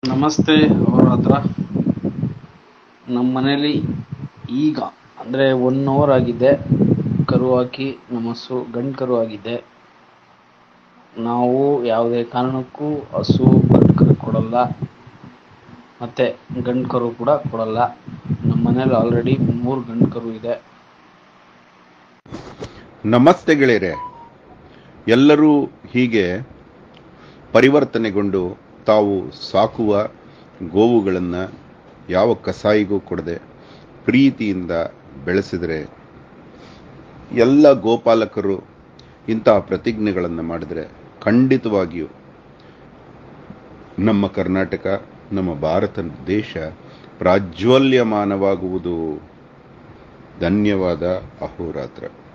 ನಮಸ್ತೆ ಅವ್ರ ಹತ್ರ ನಮ್ಮ ಮನೇಲಿ ಈಗ ಅಂದರೆ ಒನ್ ಅವರ್ ಆಗಿದೆ ಕರು ಹಾಕಿ ನಮ್ಮ ಹಸು ಗಂಡು ಕರು ಆಗಿದೆ ನಾವು ಯಾವುದೇ ಕಾರಣಕ್ಕೂ ಹಸು ಗಂಡು ಕರು ಕೊಡಲ್ಲ ಮತ್ತು ಗಂಡು ಕರು ಕೂಡ ಕೊಡಲ್ಲ ನಮ್ಮ ಮನೇಲಿ ಆಲ್ರೆಡಿ ಮೂರು ಗಂಡು ಕರು ಇದೆ ನಮಸ್ತೆ ಗೆಳೆಯರೆ ಎಲ್ಲರೂ ಹೀಗೆ ಪರಿವರ್ತನೆಗೊಂಡು ತಾವು ಸಾಕುವ ಗೋವುಗಳನ್ನು ಯಾವ ಕಸಾಯಿಗೂ ಕೊಡದೆ ಪ್ರೀತಿಯಿಂದ ಬೆಳೆಸಿದರೆ ಎಲ್ಲ ಗೋಪಾಲಕರು ಇಂತಹ ಪ್ರತಿಜ್ಞೆಗಳನ್ನು ಮಾಡಿದರೆ ಖಂಡಿತವಾಗಿಯೂ ನಮ್ಮ ಕರ್ನಾಟಕ ನಮ್ಮ ಭಾರತ ದೇಶ ಪ್ರಾಜ್ವಲ್ಯಮಾನವಾಗುವುದು ಧನ್ಯವಾದ ಅಹೋರಾತ್ರ